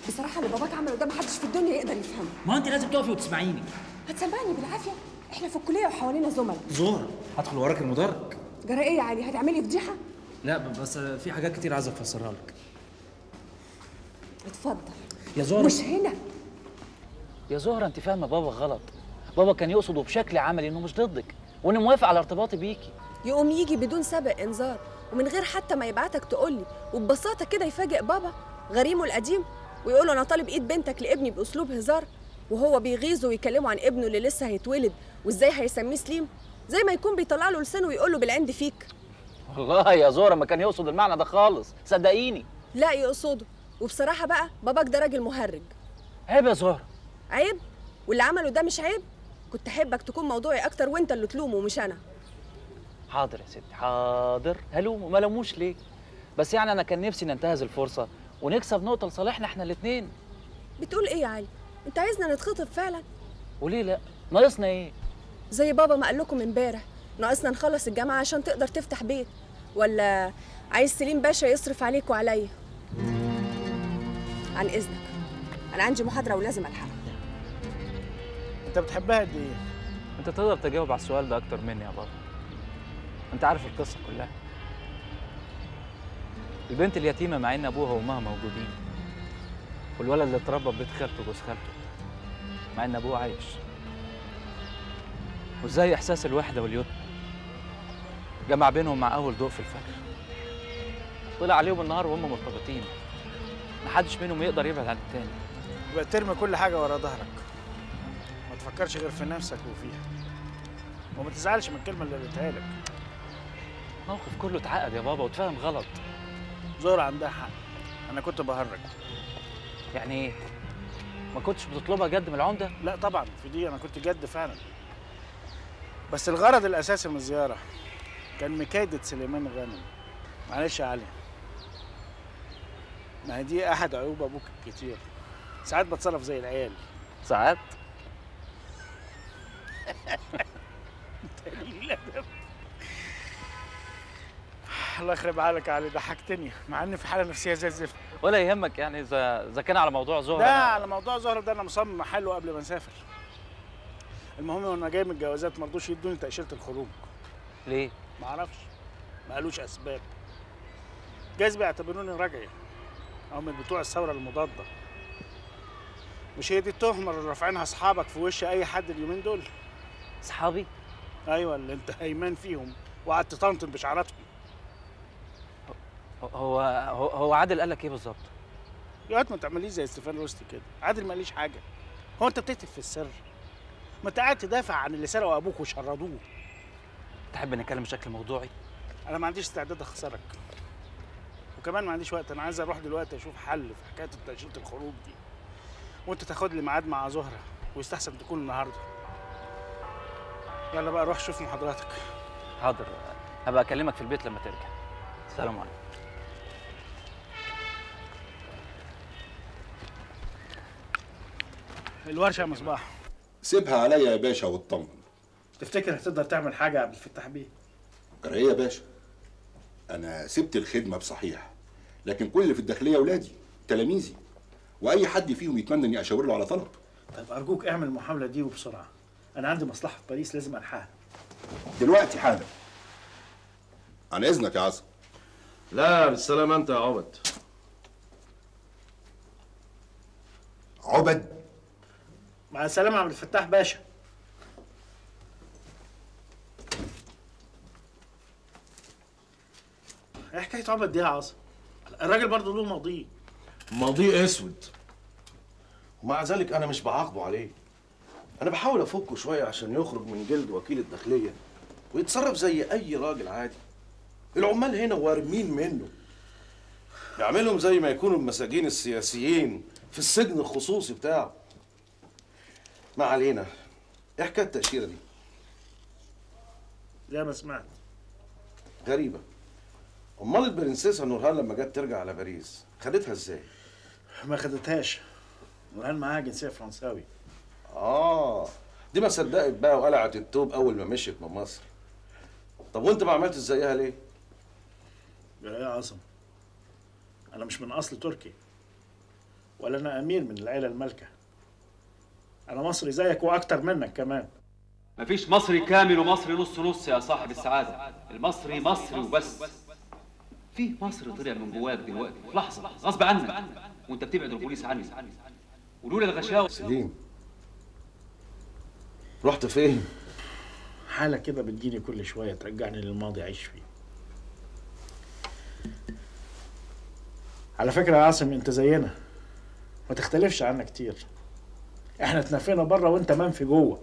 بصراحه اللي باباك عمله ده محدش في الدنيا يقدر يفهمه ما انت لازم تقفي وتسمعيني هتسمعني بالعافيه احنا في الكليه وحوالينا زملاء زهرة هدخل وراك المدرج جرى ايه يا علي هتعملي فضيحه لا ب- بس في حاجات كتير عايز افسرها لك اتفضل يا زهرة مش هنا يا زهره انت فاهمه بابا غلط بابا كان يقصد بشكل عملي انه مش ضدك وانه موافق على ارتباطي بيكي يقوم يجي بدون سابق انذار ومن غير حتى ما يبعتك تقولي وببساطه كده يفاجئ بابا غريمه القديم ويقول له انا طالب ايد بنتك لابني باسلوب هزار وهو بيغيظه ويكلمه عن ابنه اللي لسه هيتولد وازاي هيسميه سليم زي ما يكون بيطلع له لسانه ويقول له بالعند فيك والله يا زهره ما كان يقصد المعنى ده خالص صدقيني لا يقصده وبصراحه بقى باباك ده راجل مهرج عيب يا زهره عيب واللي عمله ده مش عيب كنت احبك تكون موضوعي اكتر وانت اللي تلومه مش انا حاضر يا ستي حاضر هلومه ما لوموش ليه بس يعني انا كان نفسي ننتهز الفرصه ونكسب نقطه لصالحنا احنا الاثنين بتقول ايه يا علي انت عايزنا نتخطب فعلا وليه لا ناقصنا ايه زي بابا ما قال لكم امبارح ناقصنا نخلص الجامعه عشان تقدر تفتح بيت ولا عايز سليم باشا يصرف عليك وعليا عن اذنك انا عندي محاضره ولازم الحق انت بتحبها قد ايه؟ انت تقدر تجاوب على السؤال ده اكتر مني يا بابا انت عارف القصه كلها البنت اليتيمه مع ان ابوها وامها موجودين والولد اللي اتربى ببيت خالته وجوز خالته مع ان ابوه عايش وازاي احساس الوحده واليتم جمع بينهم مع اول ضوء في الفجر طلع عليهم النهار وهم مرتبطين محدش منهم يقدر يبعد عن التاني يبقى ترمي كل حاجه ورا ظهرك ما تفكرش غير في نفسك وفيها وما تزعلش من الكلمه اللي قلتها لك الموقف كله اتعقد يا بابا واتفهم غلط زهرة عندها حق انا كنت بهرج يعني ايه ما كنتش بتطلبها جد من العمده لا طبعا في دي انا كنت جد فعلا بس الغرض الاساسي من الزياره كان مكايدة سليمان غانم معلش يا علي ما هي دي احد عيوب ابوك الكتير ساعات بتصرف زي العيال ساعات قليل الادب الله يخرب عليك يا علي ضحكتني مع اني في حاله نفسيه زي الزفت ولا يهمك يعني اذا اذا كان على موضوع زهره ده أنا- على موضوع زهرة ده انا مصمم احله قبل ما نسافر المهم وانا جاي من الجوازات ما رضوش يدوني تاشيره الخروج ليه ما اعرفش ما قالوش اسباب جايز بيعتبروني رجعي او من بتوع الثوره المضاده مش هي دي التهمه اللي رافعينها اصحابك في وش اي حد اليومين دول اصحابي ايوه اللي انت هيمان فيهم وقعدت تطنطن بشعاراتهم هو هو, هو عادل قال لك ايه بالظبط يا وقت ما تعمليش زي ستيفان روستي كده عادل ماليش حاجه هو انت بتكتب في السر ما انت قاعد تدافع عن اللي سرقوا ابوك وشردوه تحب نتكلم بشكل موضوعي انا ما عنديش استعداد اخسرك وكمان ما عنديش وقت انا عايز اروح دلوقتي اشوف حل في حكايه تاشيره الخروج دي وانت تاخد لي ميعاد مع زهره ويستحسن تكون النهارده يلا بقى روح شوف محاضراتك حاضر هبقى اكلمك في البيت لما ترجع السلام عليكم الورشه يا مصباح سيبها عليا يا باشا واطمن تفتكر هتقدر تعمل حاجه قبل الفتح بيه جرى ايه يا باشا انا سبت الخدمه بصحيح لكن كل اللي في الداخليه ولادي تلاميذي واي حد فيهم يتمنى اني اشاور له على طلب طيب ارجوك اعمل المحاوله دي وبسرعه انا عندي مصلحه في باريس لازم الحقها دلوقتي حالا عن اذنك يا عاصم لا بالسلامة أنت يا عبد عبد مع السلامه يا عبد الفتاح باشا ايه حكايه عبد دي يا عاصم الراجل برضه له ماضيه ماضيه أسود ومع ذلك أنا مش بعاقبه عليه أنا بحاول أفكه شوية عشان يخرج من جلد وكيل الداخلية ويتصرف زي أي راجل عادي العمال هنا وارمين منه يعملهم زي ما يكونوا المساجين السياسيين في السجن الخصوصي بتاعه ما علينا ايه حكايه التأشيرة دي؟ زي ما سمعت غريبة أمال البرنسيسة نورهان لما جت ترجع على باريس خدتها ازاي؟ ما خدتهاش نورهان معاها جنسيه فرنساوي آه دي ما صدقت بقى وقلعت التوب أول ما مشيت من مصر طب وأنت ما عملتش زيها ليه؟ يا ايه يا عاصم انا مش من اصل تركي ولا انا امير من العيله المالكه انا مصري زيك واكتر منك كمان مفيش مصري كامل ومصري نص نص يا صاحب السعادة المصري مصري وبس في مصري طلع من جواك دلوقتي في لحظة غصب عنك وانت بتبعد البوليس عني ولولا الغشاوة سليم رحت فين؟ حاله كده بتجيني كل شويه ترجعني للماضي اعيش فيه على فكره يا عاصم انت زينا ما تختلفش عنا كتير احنا اتنفينا بره وانت منفي جوه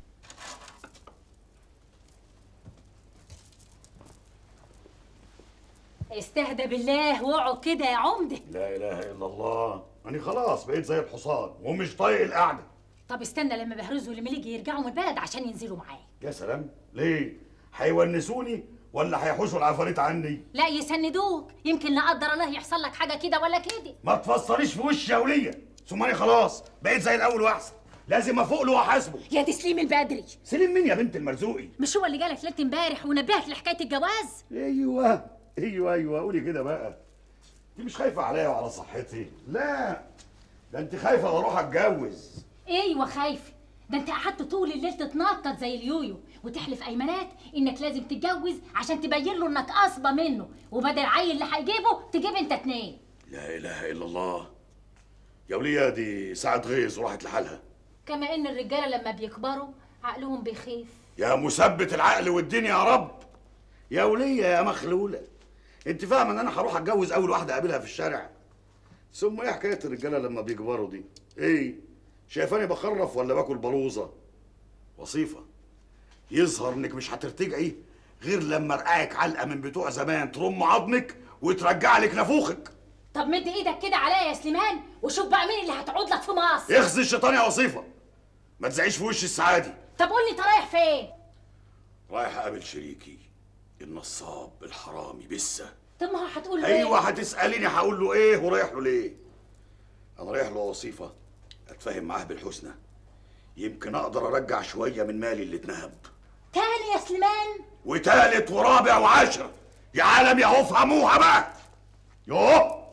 استهدى بالله واقعد كده يا عمده لا اله الا الله انا خلاص بقيت زي الحصان ومش طايق القعده طب استنى لما بهرز والمليجي يرجعوا من البلد عشان ينزلوا معايا يا سلام ليه هيونسوني ولا هيحوشوا العفاريت عني لا يسندوك يمكن لا قدر الله يحصل لك حاجه كده ولا كده ما تفسريش في وشي يا وليه ثم انا خلاص بقيت زي الاول واحسن لازم افوق له واحاسبه يا تسليم البدري سليم مين يا بنت المرزوقي مش هو اللي جالك ليله امبارح ونبهك لحكايه الجواز ايوه ايوه ايوه قولي كده بقى دي مش خايفه عليا وعلى صحتي لا ده انت خايفه اروح اتجوز ايوه خايفه ده انت قعدت طول الليل تتنطط زي اليويو وتحلف ايمانات انك لازم تتجوز عشان تبين له انك اصبى منه وبدل العيل اللي هيجيبه تجيب انت اتنين لا اله الا الله يا وليه دي ساعة غيظ وراحت لحالها كما ان الرجاله لما بيكبروا عقلهم بيخيف يا مثبت العقل والدنيا يا رب يا ولية يا مخلولة انت فاهمة ان انا هروح اتجوز اول واحدة اقابلها في الشارع ثم ايه حكاية الرجالة لما بيكبروا دي ايه شايفاني بخرف ولا باكل بلوزة وصيفة يظهر انك مش هترتجعي غير لما ارقعك علقة من بتوع زمان ترم عظمك وترجع لك نافوخك طب مد ايدك كده عليا يا سليمان وشوف بقى مين اللي هتقعد لك في مصر اخزي الشيطان يا وصيفة ما تزعيش في وش السعادي طب قول لي انت رايح فين رايح اقابل شريكي النصاب الحرامي بسه طب ما هو هتقول له إيه؟ ايوه هتساليني هقول له ايه ورايح له ليه انا رايح له وصيفه اتفاهم معاه بالحسنى يمكن اقدر ارجع شويه من مالي اللي اتنهب تاني يا سليمان وتالت ورابع وعاشر يا عالم يا هو فهموها بقى يوه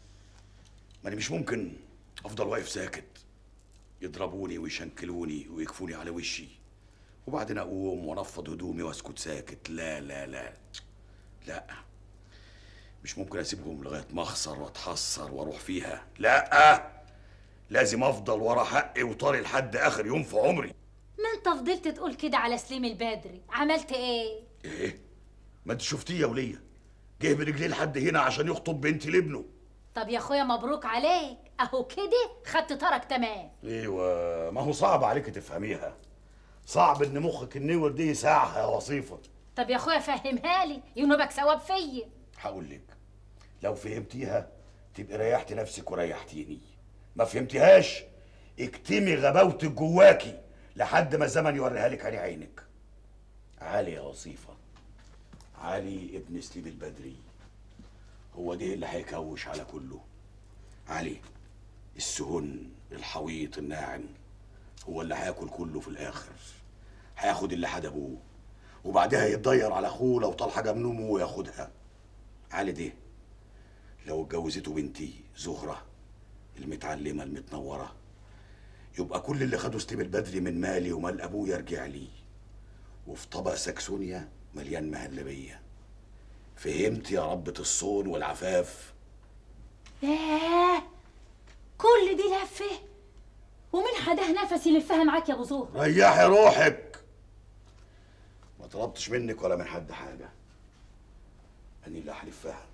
ما انا مش ممكن افضل واقف ساكت يضربوني ويشنكلوني ويكفوني على وشي وبعدين اقوم وانفض هدومي واسكت ساكت لا لا لا لا مش ممكن اسيبهم لغايه ما اخسر واتحسر واروح فيها لا لازم افضل ورا حقي وطاري لحد اخر يوم في عمري ما انت فضلت تقول كده على سليم البدري عملت ايه ايه ما انت شفتيه يا وليه جه برجليه لحد هنا عشان يخطب بنتي لابنه طب يا اخويا مبروك عليك اهو كده خدت طرك تمام ايوه ما هو صعب عليك تفهميها صعب ان مخك النور دي يساعها يا وصيفه طب يا اخويا فهمها لي ينوبك ثواب فيا هقول لك لو فهمتيها تبقي ريحتي نفسك وريحتيني ما فهمتيهاش اكتمي غباوتك جواكي لحد ما الزمن يوريها لك عيني عينك علي يا وصيفه علي ابن سليم البدري هو ده اللي هيكوش على كله علي السهن الحويط الناعم هو اللي هياكل كله في الاخر هياخد اللي حد ابوه وبعدها يتضير على اخوه لو طال حاجه من امه وياخدها علي ده لو اتجوزته بنتي زهره المتعلمه المتنوره يبقى كل اللي خده سليم البدري من مالي ومال ابوه يرجع لي وفي طبق سكسونيا مليان مهلبيه فهمت يا ربة الصون والعفاف ياه كل دي لفه ومين حداه نفسي يلفها معاك يا ابو زهر ريحي روحك ما طلبتش منك ولا من حد حاجة أنا اللي هلفها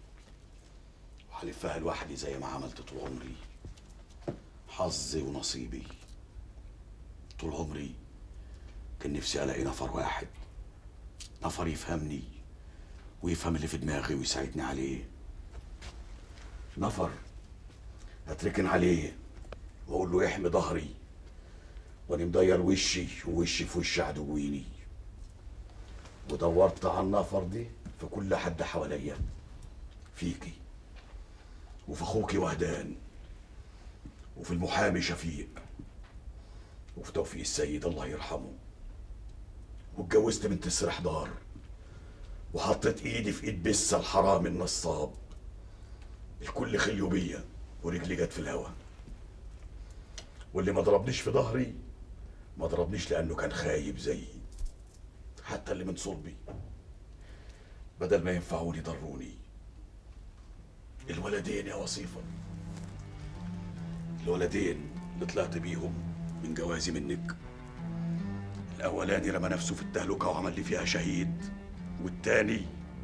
وهلفها لوحدي زي ما عملت طول عمري حظي ونصيبي طول عمري كان نفسي ألاقي نفر واحد نفر يفهمني ويفهم اللي في دماغي ويساعدني عليه نفر أتركن عليه وأقول له احمي ظهري وأنا مضير وشي ووشي في وش عدويني ودورت على النفر دي في كل حد حواليا فيكي وفي اخوكي وهدان وفي المحامي شفيق وفي توفيق السيد الله يرحمه واتجوزت بنت السرحدار وحطيت ايدي في ايد بسه الحرام النصاب الكل خليوا بيا ورجلي جت في الهوا واللي ما ضربنيش في ظهري ما ضربنيش لانه كان خايب زيي حتى اللي من صلبي بدل ما ينفعوني ضروني الولدين يا وصيفة الولدين اللي طلعت بيهم من جوازي منك الأولاني رمى نفسه في التهلكة وعمل لي فيها شهيد والتاني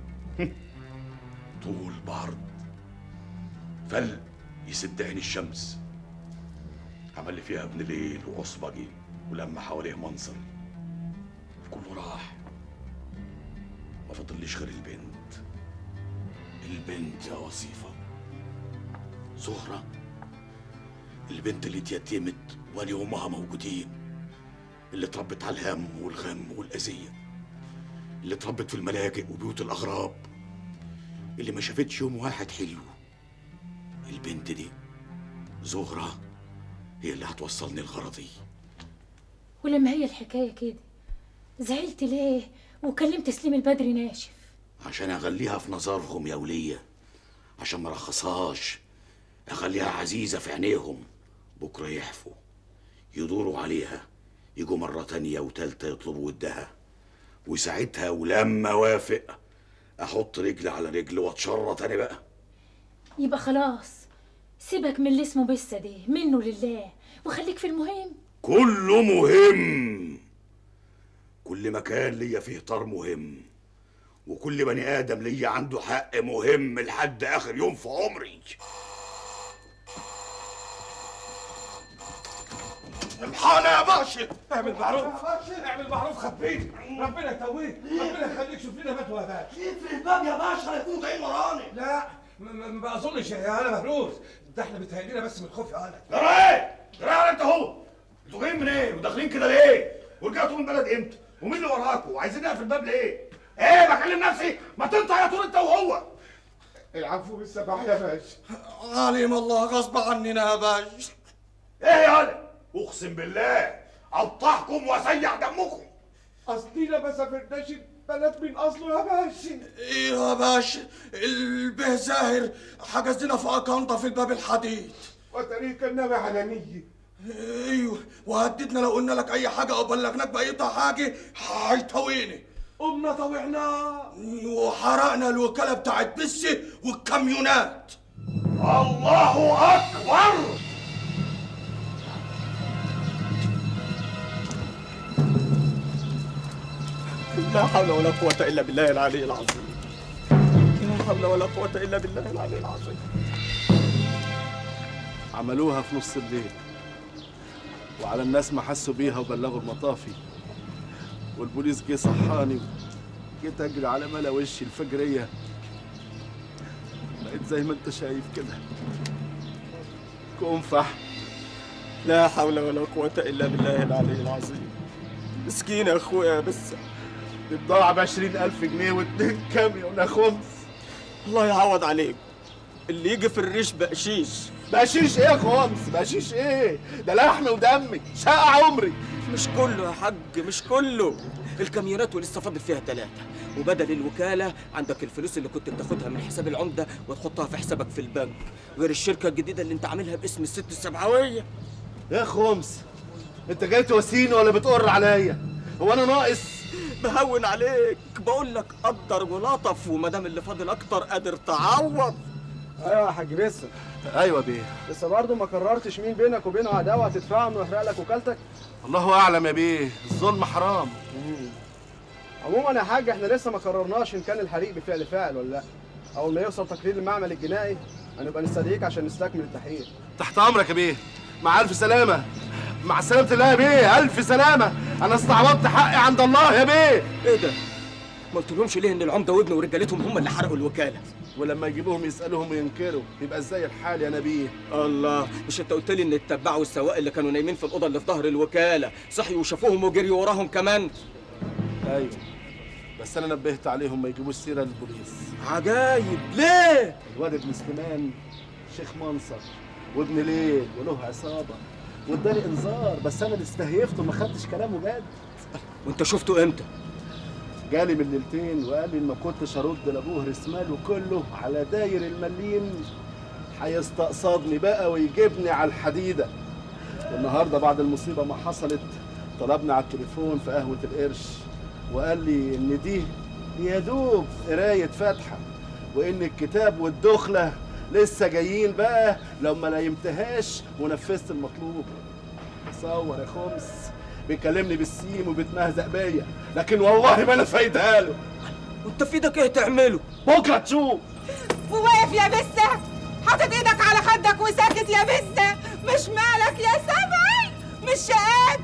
طول بعرض فل يسد عين الشمس عمل لي فيها ابن ليل وعصبجي ولما حواليه منظر كله راح ما فضليش غير البنت البنت يا وصيفة زهرة البنت اللي اتيتمت وأنا وأمها موجودين اللي اتربت على الهم والغم والأذية اللي اتربت في الملاجئ وبيوت الأغراب اللي ما شافتش يوم واحد حلو البنت دي زهرة هي اللي هتوصلني لغرضي ولما هي الحكايه كده زعلت ليه وكلمت سليم البدري ناشف عشان اغليها في نظرهم يا ولية عشان ما رخصهاش اخليها عزيزة في عينيهم بكرة يحفوا يدوروا عليها يجوا مرة تانية وتالتة يطلبوا ودها وساعتها ولما وافق احط رجل على رجل واتشرط انا بقى يبقى خلاص سيبك من اللي اسمه بسه ده منه لله وخليك في المهم كله مهم كل مكان ليا فيه طار مهم وكل بني ادم ليا عنده حق مهم لحد اخر يوم في عمري الحقنا يا باشا اعمل معروف اعمل معروف خبيني ربنا يقويك ربنا يخليك شوف لنا مات وهباش اقفل الباب يا باشا هيكونوا جايين وراني لا ما- ما ما اظنش يا انا مهروس ده احنا بتهيألنا بس من الخوف يا انا ترى ايه؟ ترى على انت اهو انتوا جايين منين وداخلين كده ليه؟ ورجعتوا من البلد امتى؟ ومين اللي وراكوا؟ وعايزين نقفل الباب ليه؟ ايه بكلم نفسي؟ ما تنطق يا طول انت وهو العفو بالسبع يا باشا عليم الله غصب عننا يا باشا ايه يا ولد؟ اقسم بالله اقطعكم واسيح دمكم اصلينا ما سافرناش البلد من اصله يا باشا ايه يا باشا البه زاهر حجز لنا في اكانطه في الباب الحديد وتريك النبي على نية ايوه وهددنا لو قلنا لك اي حاجه او بلغناك باي حاجه هيطويني قمنا طوعناه وحرقنا الوكاله بتاعت بسي والكاميونات الله اكبر لا حول ولا قوة إلا بالله العلي العظيم لا حول ولا قوة إلا بالله العلي العظيم عملوها في نص الليل وعلى الناس ما حسوا بيها وبلغوا المطافي والبوليس جه صحاني جيت اجري على ملا وشي الفجريه بقيت زي ما انت شايف كده كون فحم لا حول ولا قوة إلا بالله العلي العظيم مسكين يا أخويا بس دي بضاعة ب 20000 جنيه واتنين كاميون يا خمس الله يعوض عليك اللي يجي في الريش بقشيش بقشيش ايه يا خمس بقشيش ايه ده لحمي ودمي شقى عمري مش كله يا حاج مش كله الكاميونات ولسه فاضل فيها ثلاثة وبدل الوكالة عندك الفلوس اللي كنت بتاخدها من حساب العمدة وتحطها في حسابك في البنك غير الشركة الجديدة اللي انت عاملها باسم الست السبعوية يا خمس انت جاي تواسيني ولا بتقر عليا هو انا ناقص بهون عليك بقول لك قدر ولطف وما دام اللي فاضل اكتر قادر تعوض ايوه يا حاج باسم ايوه بيه لسه برضه ما قررتش مين بينك وبينه عداوه هتدفعه انه يحرق لك وكالتك الله اعلم يا بيه الظلم حرام عموما يا حاج احنا لسه ما قررناش ان كان الحريق بفعل فاعل ولا لا اول ما يوصل تقرير المعمل الجنائي هنبقى نستدعيك عشان نستكمل التحقيق تحت امرك يا بيه مع الف سلامه مع سلامه الله يا بيه الف سلامه انا استعوضت حقي عند الله يا بيه ايه ده ما قلتلهمش ليه ان العمده وابنه ورجالتهم هم اللي حرقوا الوكاله ولما يجيبوهم يسالوهم وينكروا يبقى ازاي الحال يا نبيه الله مش انت قلت لي ان التبع والسواق اللي كانوا نايمين في الاوضه اللي في ظهر الوكاله صحيوا وشافوهم وجريوا وراهم كمان ايوه بس انا نبهت عليهم ما يجيبوش سيره للبوليس عجايب ليه الواد ابن سليمان شيخ منصر وابن ليل وله عصابه واداني انذار بس انا اللي استهيفته ما خدتش كلامه جد وانت شفته امتى جالي من ليلتين وقال لي ان ما كنتش ارد لابوه رسماله كله على داير المليم هيستقصدني بقى ويجيبني على الحديده والنهارده بعد المصيبه ما حصلت طلبني على التليفون في قهوه القرش وقال لي ان دي يا دوب قرايه فاتحه وان الكتاب والدخله لسه جايين بقى لو ما نيمتهاش ونفذت المطلوب تصور يا خمس بيكلمني بالسيم وبيتمهزق بيا لكن والله ما انا فايدها له وانت في ايدك ايه تعمله بكره تشوف وواقف يا بسة حاطط ايدك على خدك وساكت يا بسة مش مالك يا سبعي مش شقاك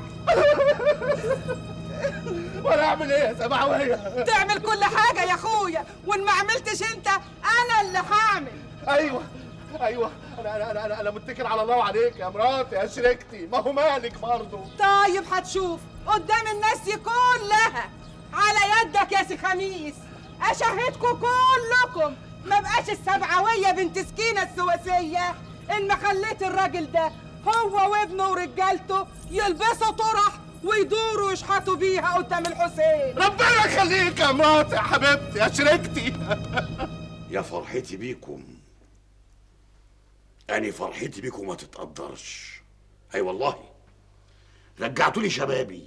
وانا اعمل ايه يا سبعويه تعمل كل حاجة يا اخويا وان ما عملتش انت انا اللي هعمل ايوه ايوه انا انا انا انا, أنا متكل على الله وعليك يا مراتي يا شريكتي ما هو مالك برضه طيب هتشوف قدام الناس دي كلها على يدك يا سي خميس اشهدكم كلكم ما بقاش السبعويه بنت سكينه السواسيه ان ما خليت الراجل ده هو وابنه ورجالته يلبسوا طرح ويدوروا يشحطوا بيها قدام الحسين ربنا يخليك يا مراتي يا حبيبتي يا شريكتي يا فرحتي بيكم أنا فرحتي بيكم ما تتقدرش أي والله رجعتولي شبابي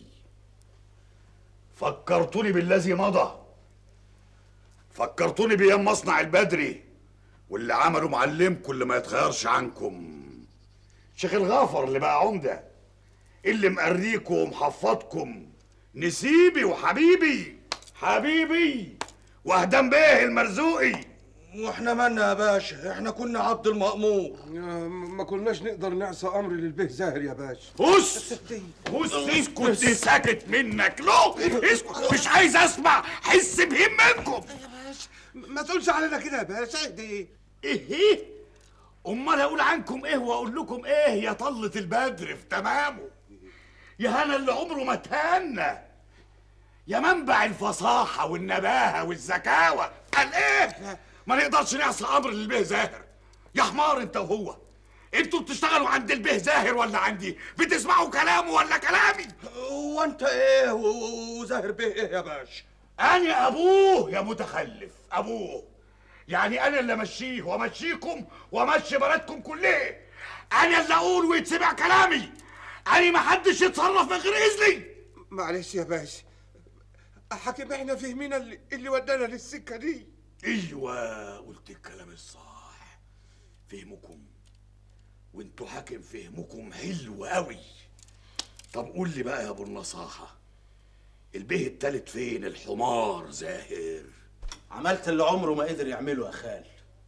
فكرتوني بالذي مضى فكرتوني بأيام مصنع البدري واللي عمله معلمكم اللي ما يتغيرش عنكم شيخ الغافر اللي بقى عمدة اللي مقريكم ومحفظكم نسيبي وحبيبي حبيبي وهدام بيه المرزوقي واحنا مالنا يا باشا احنا كنا عبد المأمور ما كناش نقدر نعصى امر للبيه زاهر يا باشا بص بص اسكت ساكت منك لو اسكت مش عايز اسمع حس بهم منكم ما تقولش علينا كده يا باشا اهدي ايه ايه امال اقول عنكم ايه واقول لكم ايه يا طلة البدر في تمامه يا هنا اللي عمره ما تهنى يا منبع الفصاحة والنباهة والذكاوة قال ايه ما نقدرش نعصي امر للبيه زاهر يا حمار انت وهو انتوا بتشتغلوا عند البيه زاهر ولا عندي بتسمعوا كلامه ولا كلامي وانت ايه و- وزاهر بيه ايه يا باشا انا ابوه يا متخلف ابوه يعني انا اللي امشيه وامشيكم وامشي بلدكم كلها انا اللي اقول ويتسمع كلامي انا ما حدش يتصرف من غير اذني معلش يا باشا حكيم احنا فهمينا اللي, اللي ودانا للسكه دي ايوه قلت الكلام الصح فهمكم وانتوا حاكم فهمكم حلو قوي طب قول لي بقى يا ابو النصاحه البيه التالت فين الحمار زاهر عملت اللي عمره ما قدر يعمله يا خال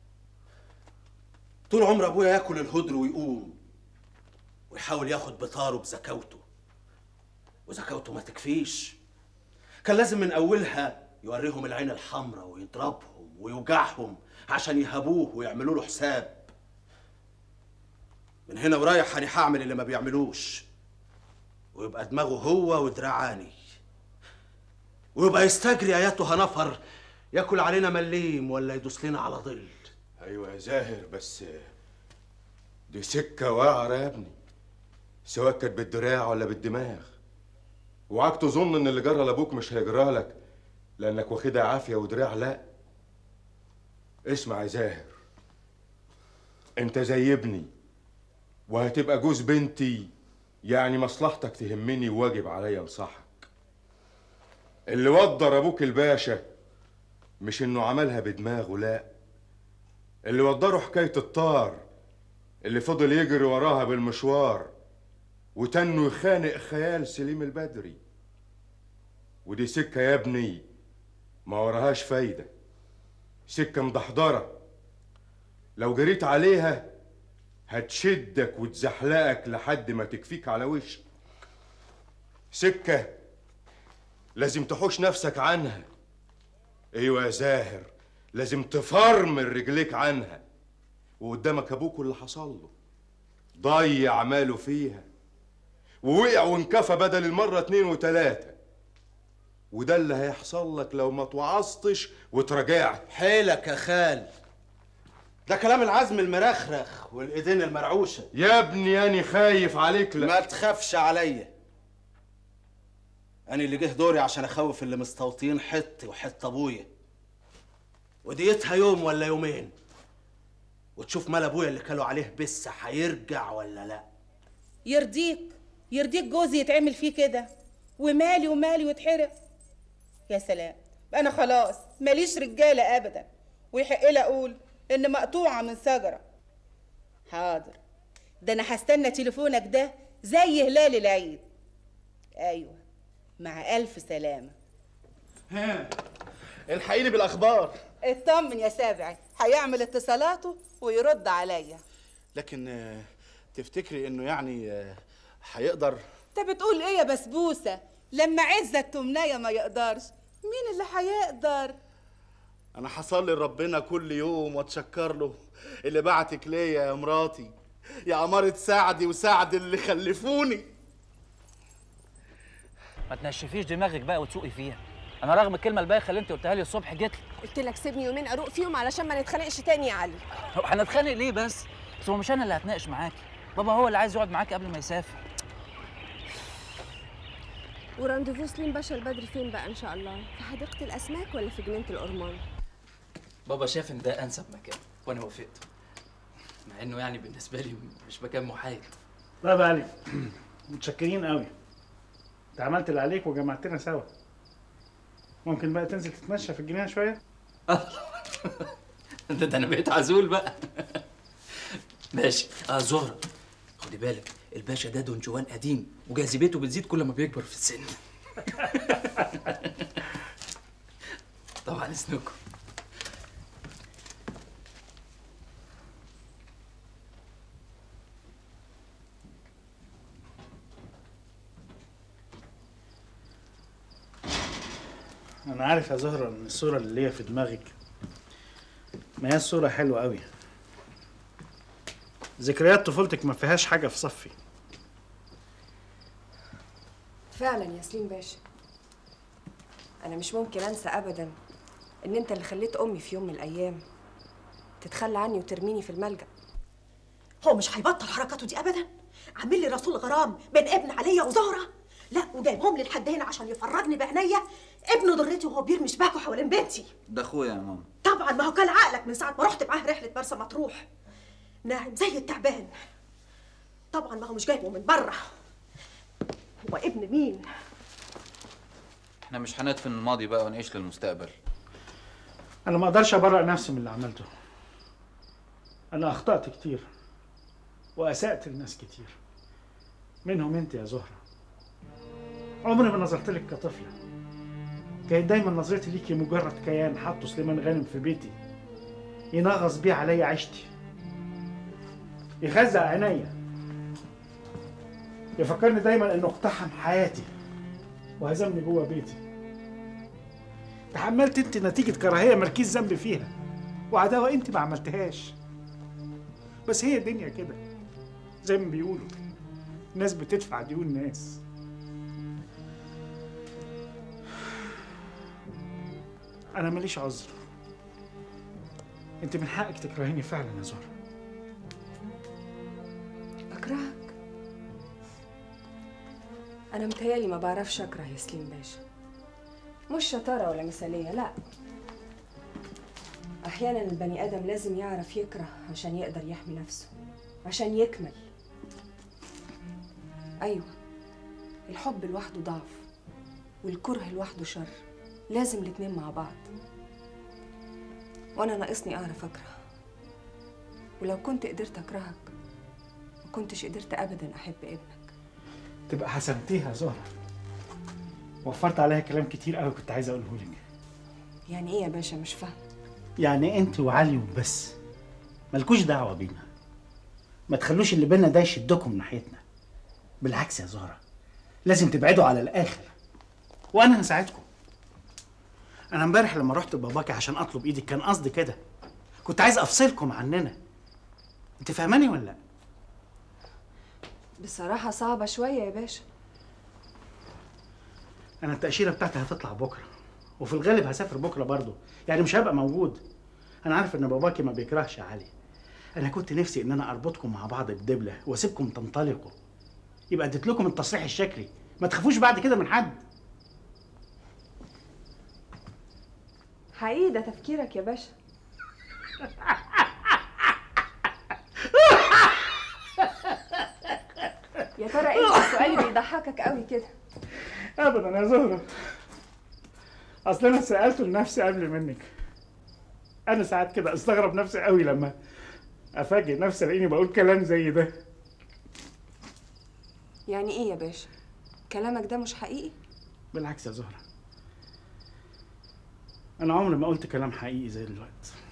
طول عمر ابويا ياكل الهدر ويقوم ويحاول ياخد بطاره بزكاوته وزكاوته ما تكفيش كان لازم من اولها يوريهم العين الحمراء ويضربهم ويوجعهم عشان يهابوه ويعملوا له حساب من هنا ورايح انا هعمل اللي ما بيعملوش ويبقى دماغه هو ودراعاني ويبقى يستجري اياتها نفر ياكل علينا مليم ولا يدوس لنا على ظل ايوه يا زاهر بس دي سكه واعره يا ابني سواء كانت بالدراع ولا بالدماغ وعاك تظن ان اللي جرى لابوك مش هيجرى لك لانك واخدها عافيه ودراع لا اسمع يا زاهر انت زي ابني وهتبقى جوز بنتي يعني مصلحتك تهمني وواجب عليا انصحك اللي وضر ابوك الباشا مش انه عملها بدماغه لا اللي وضره حكايه الطار اللي فضل يجري وراها بالمشوار وتنه يخانق خيال سليم البدري ودي سكه يا ابني ما وراهاش فايده سكه مدحضره لو جريت عليها هتشدك وتزحلقك لحد ما تكفيك على وشك سكه لازم تحوش نفسك عنها ايوه يا زاهر لازم تفرمل رجليك عنها وقدامك ابوك اللي حصل له ضيع ماله فيها ووقع وانكفى بدل المرة اتنين وتلاتة وده اللي هيحصل لك لو ما توعظتش وتراجعت حيلك يا خال ده كلام العزم المرخرخ والايدين المرعوشه يا ابني اني خايف عليك لا ما تخافش عليا انا اللي جه دوري عشان اخوف اللي مستوطين حتي وحت ابويا وديتها يوم ولا يومين وتشوف مال ابويا اللي كانوا عليه بس هيرجع ولا لا يرضيك يرضيك جوزي يتعمل فيه كده ومالي ومالي ويتحرق يا سلام انا خلاص ماليش رجاله ابدا ويحق لي اقول ان مقطوعه من شجره حاضر ده انا هستنى تليفونك ده زي هلال العيد ايوه مع الف سلامه ها الحقيني بالاخبار اطمن يا سابعي هيعمل اتصالاته ويرد عليا لكن آه، تفتكري انه يعني آه، هيقدر انت بتقول ايه يا بسبوسه لما عزة تمنايه ما يقدرش مين اللي هيقدر انا حصل لربنا كل يوم واتشكر له اللي بعتك ليا يا مراتي يا عمارة سعدي وسعد اللي خلفوني ما تنشفيش دماغك بقى وتسوقي فيها انا رغم الكلمه البايخه اللي انت قلتها لي الصبح جيت لي قلت لك سيبني يومين اروق فيهم علشان ما نتخانقش تاني يا علي هو هنتخانق ليه بس بس هو مش انا اللي هتناقش معاكي بابا هو اللي عايز يقعد معاكي قبل ما يسافر ورانديفو سليم باشا البدري فين بقى ان شاء الله في حديقه الاسماك ولا في جنينه الأرمان بابا شاف ان ده انسب مكان وانا وافقت مع انه يعني بالنسبه لي مش مكان محايد طيب يا علي متشكرين قوي انت عملت اللي عليك وجمعتنا سوا ممكن بقى تنزل تتمشى في الجنينه شويه ده, ده انا بقيت عزول بقى ماشي اه زهره خدي بالك الباشا ده دون جوان قديم وجاذبيته بتزيد كل ما بيكبر في السن طبعا اذنكم انا عارف يا زهره ان الصوره اللي هي في دماغك ما هي الصوره حلوه قوي ذكريات طفولتك ما فيهاش حاجه في صفي فعلا يا سليم باشا انا مش ممكن انسى ابدا ان انت اللي خليت امي في يوم من الايام تتخلى عني وترميني في الملجأ هو مش هيبطل حركاته دي ابدا عامل لي رسول غرام بين ابن عليا وزهره لا وجايبهم لي لحد هنا عشان يفرجني بعينيا ابنه ضرتي وهو بيرمي شباكه حوالين بنتي ده اخويا يا ماما طبعا ما هو كان عقلك من ساعه ما رحت معاه رحله مرسى مطروح ناعم زي التعبان طبعا ما هو مش جايبه من بره هو ابن مين احنا مش هندفن الماضي بقى ونعيش للمستقبل انا ما اقدرش ابرئ نفسي من اللي عملته انا اخطات كتير واسات لناس كتير منهم انت يا زهره عمري ما نظرت لك كطفله كانت دايما نظرتي ليكي مجرد كيان حطه سليمان غانم في بيتي ينغص بيه عليا عيشتي يخزق عينيا يفكرني دايما انه اقتحم حياتي وهزمني جوه بيتي تحملت انت نتيجة كراهية مالكيش ذنب فيها وعداوة انت ما عملتهاش بس هي الدنيا كده زي ما بيقولوا ناس بتدفع ديون ناس انا ماليش عذر انت من حقك تكرهيني فعلا يا زهره اكرهك انا متهيالي ما بعرفش اكره يا سليم باشا مش شطاره ولا مثاليه لا احيانا البني ادم لازم يعرف يكره عشان يقدر يحمي نفسه عشان يكمل ايوه الحب لوحده ضعف والكره لوحده شر لازم الاتنين مع بعض وانا ناقصني اعرف اكره ولو كنت قدرت اكرهك ما كنتش قدرت ابدا احب ابنك تبقى حسنتيها يا زهره وفرت عليها كلام كتير قوي كنت عايز اقوله لك يعني ايه يا باشا مش فاهم يعني انت وعلي وبس مالكوش دعوه بينا ما تخلوش اللي بينا ده يشدكم ناحيتنا بالعكس يا زهره لازم تبعدوا على الاخر وانا هساعدكم انا امبارح لما رحت لباباكي عشان اطلب ايدك كان قصدي كده كنت عايز افصلكم عننا انت فاهماني ولا لا بصراحه صعبه شويه يا باشا انا التاشيره بتاعتي هتطلع بكره وفي الغالب هسافر بكره برضه يعني مش هبقى موجود انا عارف ان باباكي ما بيكرهش علي انا كنت نفسي ان انا اربطكم مع بعض بدبله واسيبكم تنطلقوا يبقى اديت لكم التصريح الشكلي ما تخافوش بعد كده من حد حقيقي ده تفكيرك يا باشا يا ترى ايه السؤال اللي بيضحكك قوي كده ابدا يا زهره اصل انا سالته لنفسي قبل منك انا ساعات كده استغرب نفسي قوي لما افاجئ نفسي الاقيني بقول كلام زي ده يعني ايه يا باشا كلامك ده مش حقيقي بالعكس يا زهره انا عمري ما قلت كلام حقيقي زي دلوقتي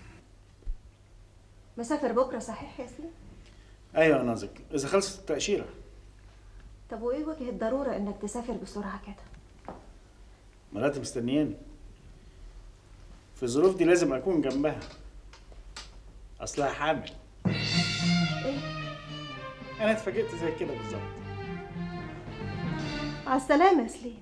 مسافر بكره صحيح يا سليم ايوه يا نازك اذا خلصت التاشيره طب وايه وجه الضروره انك تسافر بسرعه كده مراتي مستنياني في الظروف دي لازم اكون جنبها اصلها حامل ايه انا اتفاجئت زي كده بالظبط على السلامه يا سليم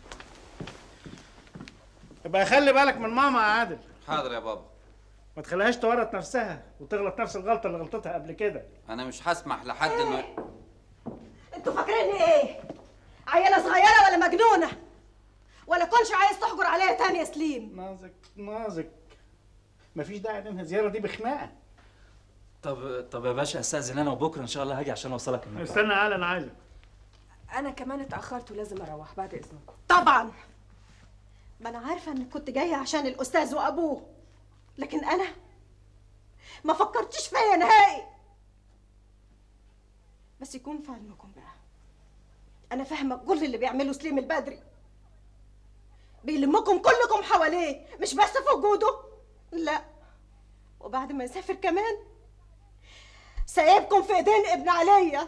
يبقى خلي بالك من ماما يا عادل حاضر يا بابا ما تخليهاش تورط نفسها وتغلط نفس الغلطه اللي غلطتها قبل كده انا مش هسمح لحد انه انتوا فاكريني ايه عيله صغيره ولا مجنونه ولا كنش عايز تحجر عليا تاني يا سليم نازك نازك مفيش داعي ننهي الزياره دي بخناقه طب طب يا باشا استاذن انا وبكره ان شاء الله هاجي عشان اوصلك المكان استنى يا انا عايزك انا كمان اتاخرت ولازم اروح بعد اذنكم طبعا ما انا عارفه انك كنت جايه عشان الاستاذ وابوه لكن انا ما فكرتش فيا نهائي بس يكون في علمكم بقى انا فاهمه كل اللي بيعمله سليم البدري بيلمكم كلكم حواليه مش بس في وجوده لا وبعد ما يسافر كمان سايبكم في ايدين ابن عليا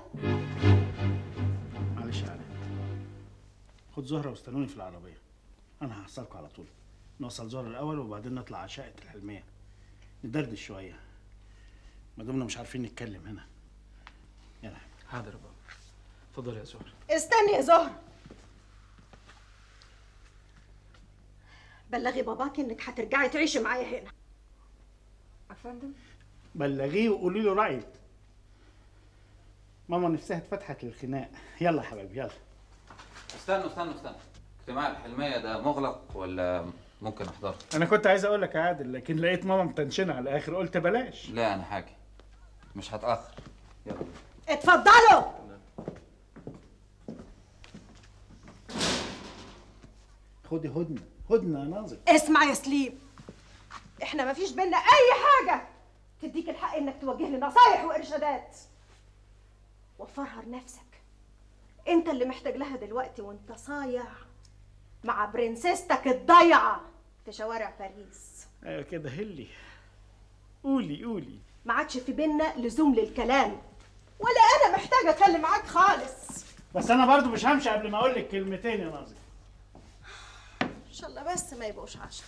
معلش يا علي خد زهره واستنوني في العربيه انا هحصلكوا على طول نوصل زهره الاول وبعدين نطلع على شقه الحلميه ندردش شويه ما دمنا مش عارفين نتكلم هنا يلا حاضر يا بابا اتفضل يا زهر استني يا زهر بلغي باباكي انك هترجعي تعيشي معايا هنا افندم بلغيه وقولي له رايك ماما نفسها اتفتحت للخناق يلا يا حبايبي يلا استنوا استنوا استنوا اجتماع الحلمية ده مغلق ولا ممكن احضره؟ انا كنت عايز اقول لك يا عادل لكن لقيت ماما متنشنه على الاخر قلت بلاش لا انا حاجة مش هتأخر يلا اتفضلوا خدي هدنه هدنه يا ناظر اسمع يا سليم احنا مفيش بينا اي حاجه تديك الحق انك توجه لي نصايح وارشادات وفرها لنفسك انت اللي محتاج لها دلوقتي وانت صايع مع برنسيستك الضايعه في شوارع باريس ايوه كده هلي قولي قولي ما عادش في بينا لزوم للكلام ولا انا محتاجه اتكلم معاك خالص بس انا برضو مش همشي قبل ما اقول لك كلمتين يا ناظر ان شاء الله بس ما يبقوش عشرة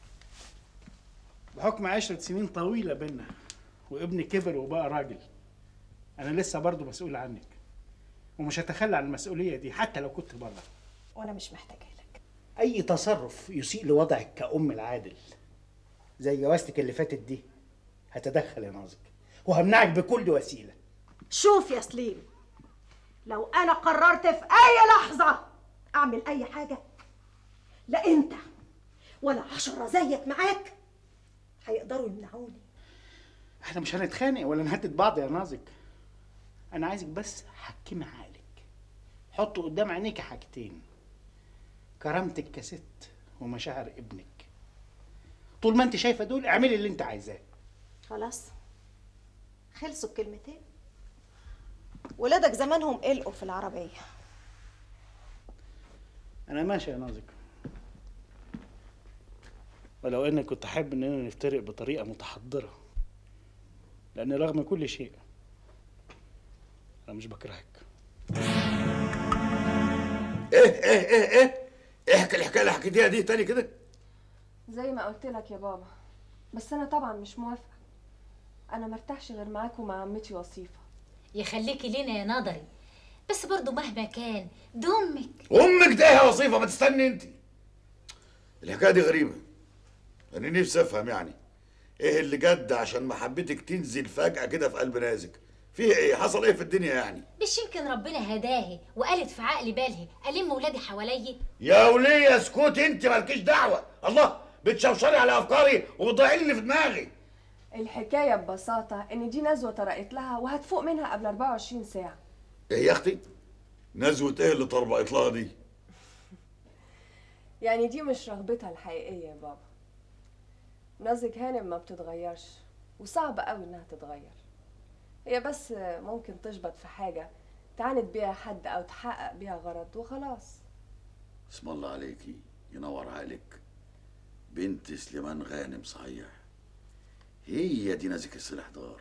بحكم عشرة سنين طويلة بينا وابني كبر وبقى راجل أنا لسه برضو مسؤول عنك ومش هتخلى عن المسؤولية دي حتى لو كنت بره وانا مش محتاجه لك أي تصرف يسيء لوضعك كأم العادل زي جوازتك اللي فاتت دي هتدخل يا ناظر وهمنعك بكل وسيلة شوف يا سليم لو انا قررت في اي لحظه اعمل اي حاجه لا انت ولا عشرة زيك معاك هيقدروا يمنعوني احنا مش هنتخانق ولا نهدد بعض يا نازك انا عايزك بس حكمي عقلك حط قدام عينيك حاجتين كرامتك كست ومشاعر ابنك طول ما انت شايفه دول اعملي اللي انت عايزاه خلاص خلصوا الكلمتين ولادك زمانهم قلقوا في العربيه انا ماشي يا نازك ولو اني كنت احب اننا نفترق بطريقه متحضره لان رغم كل شيء انا مش بكرهك ايه ايه ايه ايه احكي الحكايه اللي حكيتيها دي تاني كده زي ما قلت لك يا بابا بس انا طبعا مش موافقه انا مرتاحش غير معاك ومع عمتي وصيفه يخليكي لينا يا نظري بس برضو مهما كان دي امك امك ده يا وصيفه ما تستني انت الحكايه دي غريبه انا نفسي افهم يعني ايه اللي جد عشان محبتك تنزل فجاه كده في قلب نازك فيه ايه حصل ايه في الدنيا يعني مش يمكن ربنا هداهي وقالت في عقل بالها الم ولادي حواليا يا وليه اسكت انت مالكيش دعوه الله بتشوشري على افكاري وبتضيعي لي اللي في دماغي الحكايه ببساطه ان دي نزوه طرقت لها وهتفوق منها قبل 24 ساعه ايه يا اختي نزوة ايه اللي طربقت لها دي يعني دي مش رغبتها الحقيقية يا بابا نازك هانم ما بتتغيرش وصعب قوي انها تتغير هي بس ممكن تشبط في حاجة تعاند بيها حد او تحقق بيها غرض وخلاص اسم الله عليكي ينور عليك بنت سليمان غانم صحيح هي دي نازك السلاح دار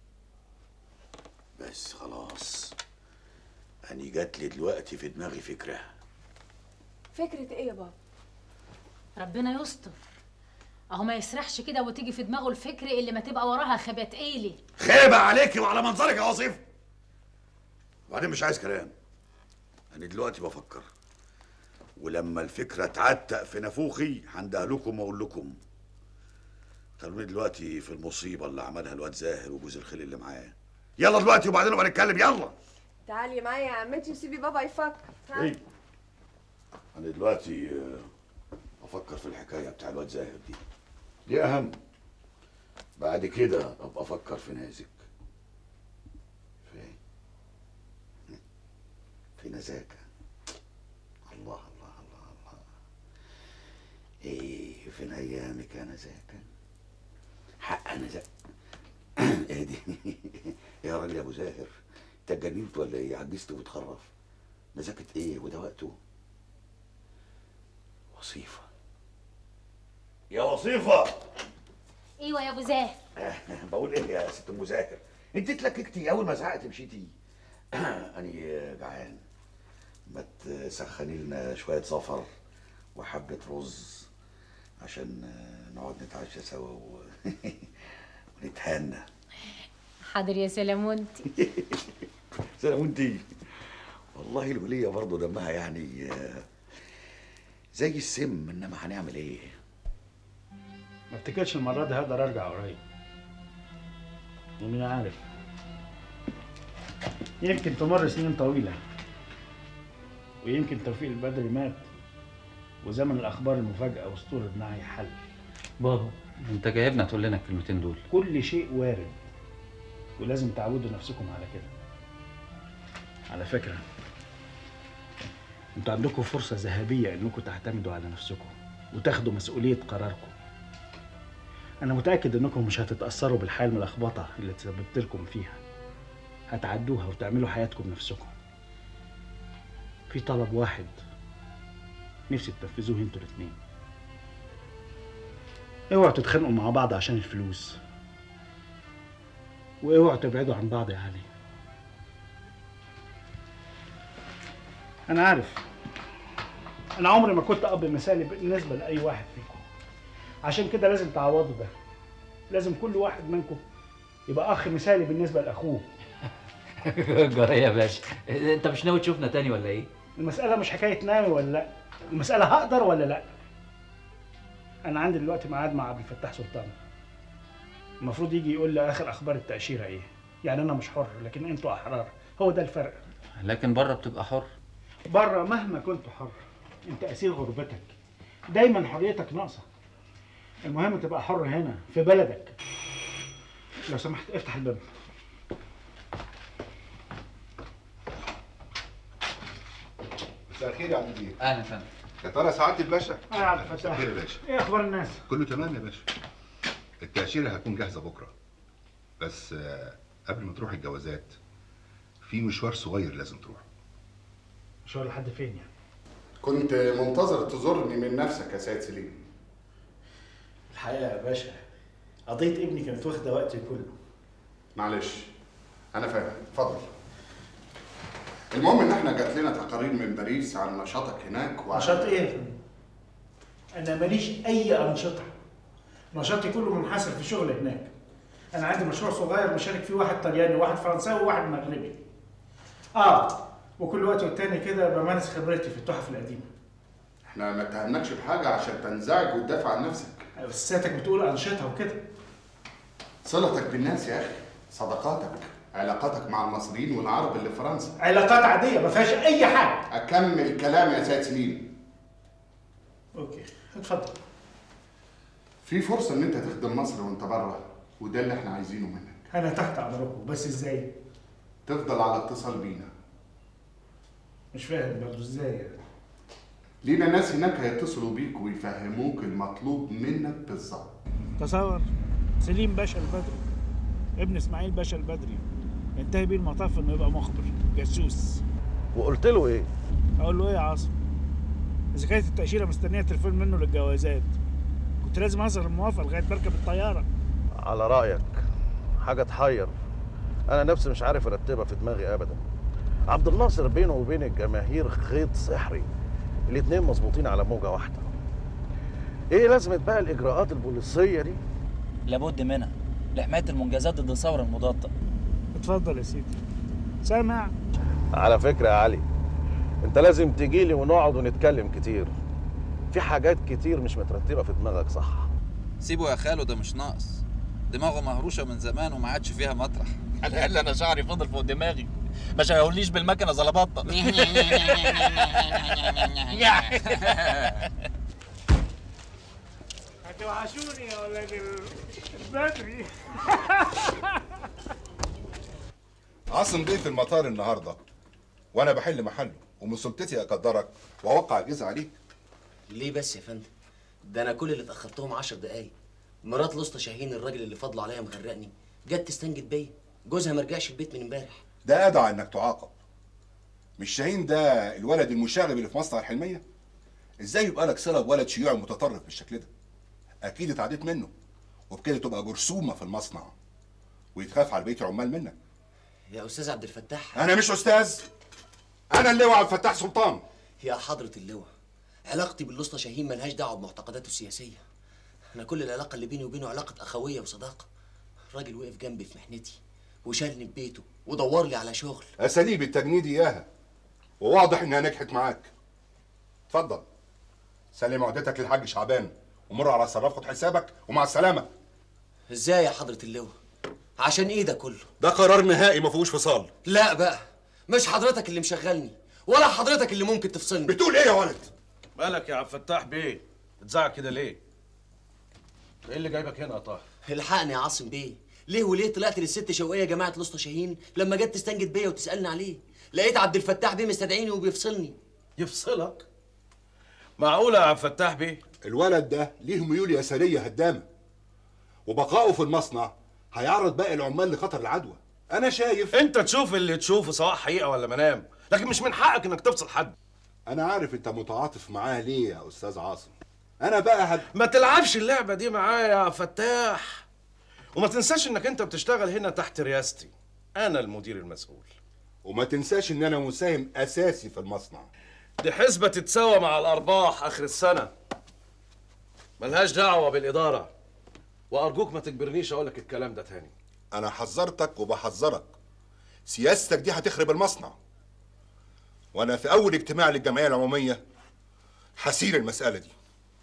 بس خلاص أني جات لي دلوقتي في دماغي فكرة فكرة ايه يا بابا ربنا يستر اهو ما يسرحش كده وتيجي في دماغه الفكر اللي ما تبقى وراها خبات ايلي خيبة عليكي وعلى منظرك يا وصيف وبعدين مش عايز كلام أنا دلوقتي بفكر ولما الفكرة تعتق في نافوخي هنده لكم وأقول لكم خلوني دلوقتي في المصيبة اللي عملها الواد زاهر وجوز الخيل اللي معاه يلا دلوقتي وبعدين نبقى نتكلم يلا تعالي معايا يا عمتي وسيبي بابا يفكر ها؟ ايه انا دلوقتي آه، افكر في الحكايه بتاع الواد زاهر دي دي اهم بعد كده ابقى افكر في نازك في في نزاكه الله الله الله الله ايه فين ايامك يا نزاكه حق نزاكه ايه دي يا راجل يا ابو زاهر انت اتجننت ولا ايه عجزت وبتخرف نزاكه ايه وده وقته وصيفه يا وصيفه ايوه يا ابو زاهر بقول ايه يا ست ام زاهر انت اتلككتي اول ما زهقت مشيتي اني جعان ما تسخني لنا شويه زفر وحبه رز عشان نقعد نتعشى سوا و... ونتهنى حاضر يا سلامونتي سلام انتي والله الولية برضه دمها يعني آه، زي السم انما هنعمل ايه ما افتكرش المرة دي هقدر ارجع قريب ومين عارف يمكن تمر سنين طويلة ويمكن توفيق البدري مات وزمن الأخبار المفاجأة وسطول ابنها يحل بابا انت جايبنا تقول لنا الكلمتين دول كل شيء وارد ولازم تعودوا نفسكم على كده على فكرة انتوا عندكم فرصة ذهبية انكم تعتمدوا على نفسكم وتاخدوا مسؤولية قراركم انا متأكد انكم مش هتتأثروا بالحياة الملخبطة اللي تسببت لكم فيها هتعدوها وتعملوا حياتكم بنفسكم في طلب واحد نفسي تنفذوه انتوا الاتنين اوعوا تتخانقوا مع بعض عشان الفلوس واوعوا تبعدوا عن بعض يا علي انا عارف انا عمري ما كنت اب مثالي بالنسبه لاي واحد فيكم عشان كده لازم تعوضوا ده لازم كل واحد منكم يبقى اخ مثالي بالنسبه لاخوه جرى يا باشا انت مش ناوي تشوفنا تاني ولا ايه؟ المساله مش حكايه ناوي ولا لا المساله هقدر ولا لا انا عندي دلوقتي ميعاد مع عبد الفتاح سلطان المفروض يجي يقول لي اخر اخبار التاشيره ايه يعني انا مش حر لكن انتوا احرار هو ده الفرق لكن بره بتبقى حر بره مهما كنت حر انت اسير غربتك دايما حريتك ناقصه المهم تبقى حر هنا في بلدك لو سمحت افتح الباب مساء الخير يا عم الدين اهلا فندم يا ترى سعاده الباشا اه يا عبد الفتاح مساء الخير يا باشا ايه اخبار الناس كله تمام يا باشا التأشيرة هتكون جاهزة بكرة بس آه، قبل ما تروح الجوازات في مشوار صغير لازم تروح مشوار لحد فين يعني كنت منتظر تزورني من نفسك يا سيد سليم الحقيقه يا باشا قضيه ابني كانت واخده وقتي كله معلش انا فاهم اتفضل المهم ان احنا جات لنا تقارير من باريس عن نشاطك هناك وعن نشاط ايه يا فندم؟ انا ماليش اي انشطه نشاطي كله منحصر في شغل هناك انا عندي مشروع صغير مشارك فيه واحد طلياني وواحد فرنساوي وواحد مغربي اه وكل وقت والتاني كده بمارس خبرتي في التحف القديمه احنا ما اتهمناكش بحاجه عشان تنزعج وتدافع عن نفسك بس سيادتك بتقول انشطه وكده صلتك بالناس يا اخي صداقاتك علاقاتك مع المصريين والعرب اللي في فرنسا علاقات عاديه ما فيهاش اي حاجه اكمل كلام يا سيد سليم اوكي اتفضل في فرصه ان انت تخدم مصر وانت بره وده اللي احنا عايزينه منك انا تحت امركم بس ازاي تفضل على اتصال بينا مش فاهم برضه ازاي يعني لينا ناس هناك هيتصلوا بيك ويفهموك المطلوب منك بالظبط تصور سليم باشا البدري ابن اسماعيل باشا البدري ينتهي بيه المطاف انه يبقى مخبر جاسوس وقلت له ايه؟ اقول له ايه يا عاصم اذا كانت التاشيره مستنيه تليفون منه للجوازات كنت لازم اظهر الموافقه لغايه بركب الطياره على رايك حاجه تحير انا نفسي مش عارف ارتبها في دماغي ابدا عبد الناصر بينه وبين الجماهير خيط سحري الاتنين مظبوطين على موجه واحده ايه لازمه بقى الاجراءات البوليسيه دي لابد منها لحمايه المنجزات ضد الثوره المضاده اتفضل يا سيدي سامع على فكره يا علي انت لازم تجيلي ونقعد ونتكلم كتير في حاجات كتير مش مترتبه في دماغك صح سيبه يا خالو ده مش ناقص دماغه مهروشه من زمان وما عادش فيها مطرح على الاقل انا شعري فضل فوق دماغي ما شغلنيش بالمكنه زلبطه هتوحشوني يا ولاد البدري عاصم بيه في المطار النهارده وانا بحل محله ومن سلطتي اقدرك واوقع الجزء عليك ليه بس يا فندم ده انا كل اللي اتاخرتهم عشر دقايق مرات لسطى شاهين الراجل اللي فضله عليا مغرقني جت تستنجد بيا جوزها ما رجعش البيت من امبارح ده ادعى انك تعاقب مش شاهين ده الولد المشاغب اللي في مصنع الحلميه ازاي يبقى لك صله بولد شيوعي متطرف بالشكل ده اكيد اتعديت منه وبكده تبقى جرثومه في المصنع ويتخاف على بقيه العمال منك يا استاذ عبد الفتاح انا مش استاذ انا اللواء عبد الفتاح سلطان يا حضرة اللواء علاقتي بالاسطى شاهين ملهاش دعوه بمعتقداته السياسيه انا كل العلاقه اللي بيني وبينه علاقه اخويه وصداقه الراجل وقف جنبي في محنتي وشالني ببيته ودور لي على شغل اساليب التجنيد اياها وواضح انها نجحت معاك اتفضل سلم عقدتك للحاج شعبان ومر على الصراف خد حسابك ومع السلامه ازاي يا حضرة اللواء عشان ايه ده كله ده قرار نهائي ما فيهوش فصال لا بقى مش حضرتك اللي مشغلني ولا حضرتك اللي ممكن تفصلني بتقول ايه يا ولد مالك يا عبد الفتاح بيه بتزعق كده ليه ايه اللي جايبك هنا يا طاهر الحقني يا عاصم بيه ليه وليه طلعت للست شوقيه جماعه الاسطى شاهين لما جت تستنجد بيا وتسالني عليه لقيت عبد الفتاح بيه مستدعيني وبيفصلني يفصلك معقوله يا عبد الفتاح بيه الولد ده ليه ميول يساريه هدامه وبقائه في المصنع هيعرض باقي العمال لخطر العدوى انا شايف انت تشوف اللي تشوفه سواء حقيقه ولا منام لكن مش من حقك انك تفصل حد انا عارف انت متعاطف معاه ليه يا استاذ عاصم انا بقى هد... ما تلعبش اللعبه دي معايا يا فتاح وما تنساش انك انت بتشتغل هنا تحت رياستي انا المدير المسؤول وما تنساش ان انا مساهم اساسي في المصنع دي حسبة تتساوى مع الأرباح آخر السنة ملهاش دعوة بالإدارة وأرجوك ما تجبرنيش أقول لك الكلام ده تاني انا حذرتك وبحذرك سياستك دي هتخرب المصنع وانا في اول اجتماع للجمعيه العموميه هسير المساله دي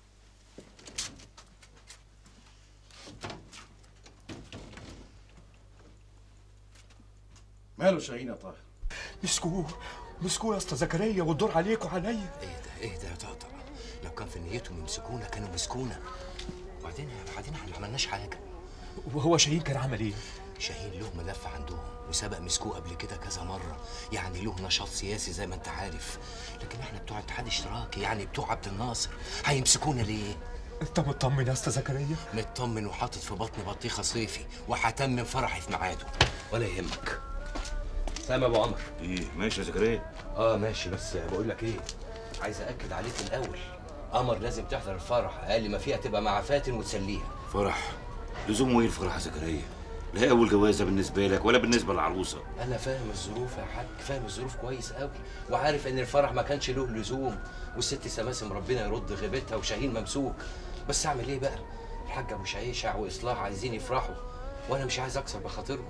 ماله شاهين يا طاهر مسكوه مسكوه يا اسطى زكريا والدور عليك وعليا ايه ده ايه ده يا طقطق لو كان في نيتهم يمسكونا كانوا مسكونا وبعدين بعدين احنا ما عملناش حاجه وهو شاهين كان عمل ايه؟ شاهين له ملف عندهم وسبق مسكوه قبل كده كذا مره يعني له نشاط سياسي زي ما انت عارف لكن احنا بتوع اتحاد اشتراكي يعني بتوع عبد الناصر هيمسكونا ليه انت مطمن يا اسطى زكريا؟ مطمن وحاطط في بطني بطيخه صيفي وهتمم فرحي في ميعاده ولا يهمك سامع ابو عمر ايه ماشي يا زكريا اه ماشي بس بقول لك ايه عايز اكد عليك الاول قمر لازم تحضر الفرح اقل ما فيها تبقى مع فاتن وتسليها فرح لزومه ايه الفرح يا زكريا لا هي اول جوازه بالنسبه لك ولا بالنسبه للعروسه انا فاهم الظروف يا حاج فاهم الظروف كويس قوي وعارف ان الفرح ما كانش له لزوم والست سماسم ربنا يرد غيبتها وشاهين ممسوك بس اعمل ايه بقى الحاج ابو شعيشع واصلاح عايزين يفرحوا وانا مش عايز اكسر بخاطرهم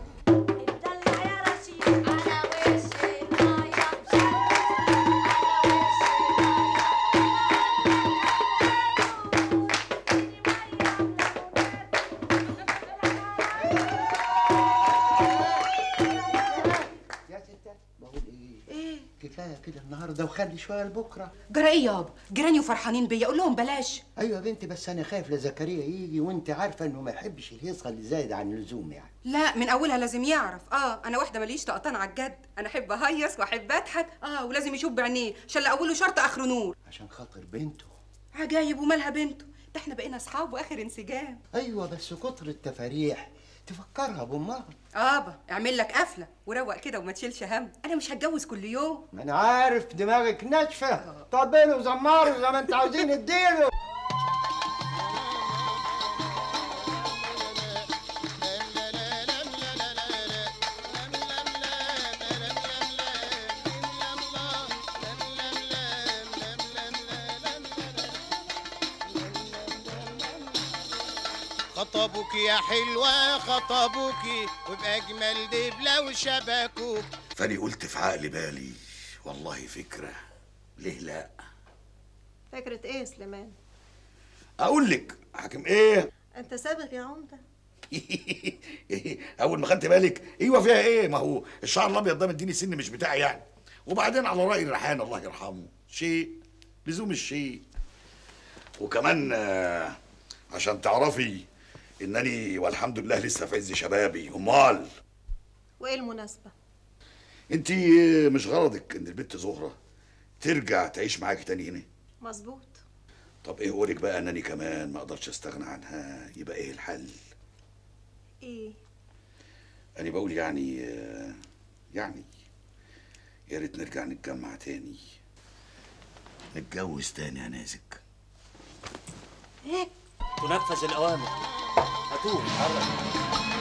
يا ستة بقول ايه؟ ايه؟ كفايه كده النهارده وخلي شويه لبكره جرى ايه يابا جيراني وفرحانين بيا قول لهم بلاش ايوه يا بنتي بس انا خايف لزكريا يجي وانت عارفه انه ما يحبش الهيصه اللي زايد عن اللزوم يعني لا من اولها لازم يعرف اه انا واحده ماليش طقطان على الجد انا احب اهيص واحب اضحك اه ولازم يشوف بعينيه عشان لا اوله شرط اخره نور عشان خاطر بنته عجايب ومالها بنته ده احنا بقينا اصحاب واخر انسجام ايوه بس كتر التفاريح تفكرها بامها ابا اعمل لك قفله وروق كده وما تشيلش هم انا مش هتجوز كل يوم ما انا عارف دماغك ناشفه طبله وزمره زي ما انت عاوزين اديله خطبوك يا حلوة خطبوك وبأجمل دبلة وشبكوك فاني قلت في عقل بالي والله فكرة ليه لا فكرة ايه يا سليمان؟ اقول لك حاكم ايه انت سابق يا عمدة اول ما خدت بالك ايوه فيها ايه ما هو الشعر الابيض ده مديني سن مش بتاعي يعني وبعدين على راي الريحان الله يرحمه شيء لزوم الشيء وكمان آه، عشان تعرفي انني والحمد لله لسه في عز شبابي امال وايه المناسبة؟ انت مش غرضك ان البنت زهره ترجع تعيش معاكي تاني هنا مظبوط طب ايه قولك بقى انني كمان ما اقدرش استغنى عنها يبقى ايه الحل ايه؟ انا بقول يعني آه، يعني يا ريت نرجع نتجمع تاني نتجوز تاني يا نازك ايه؟ تنفذ الأوامر هاتوه حرك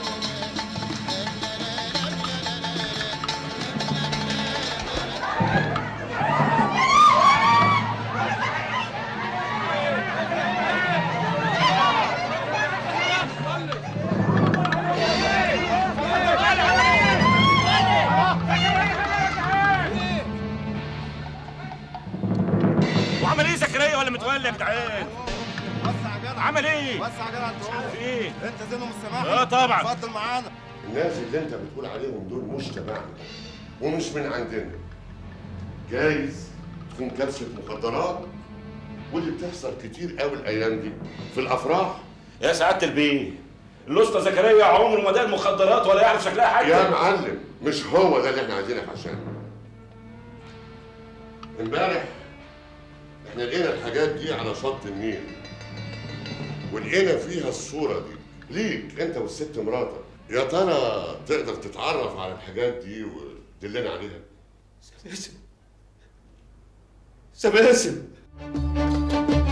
وعمل ايه زكريا ولا متولي يا جدعان؟ وسع يا جدع عمل ايه؟ وسع يا جدع انت في ايه؟ انت زينهم السماح اه طبعا. اتفضل معانا الناس اللي انت بتقول عليهم دول مش تبعنا ومش من عندنا جايز تكون كبسة مخدرات واللي بتحصل كتير قوي الايام دي في الافراح يا سعادة البيه الاسطى زكريا عمره ما داق مخدرات ولا يعرف شكلها حاجة يا معلم مش هو ده اللي احنا عايزينك عشانه امبارح احنا لقينا الحاجات دي على شط النيل ولقينا فيها الصورة دي ليك انت والست مراتك يا ترى تقدر تتعرف على الحاجات دي وتدلنا عليها سباسم سباسم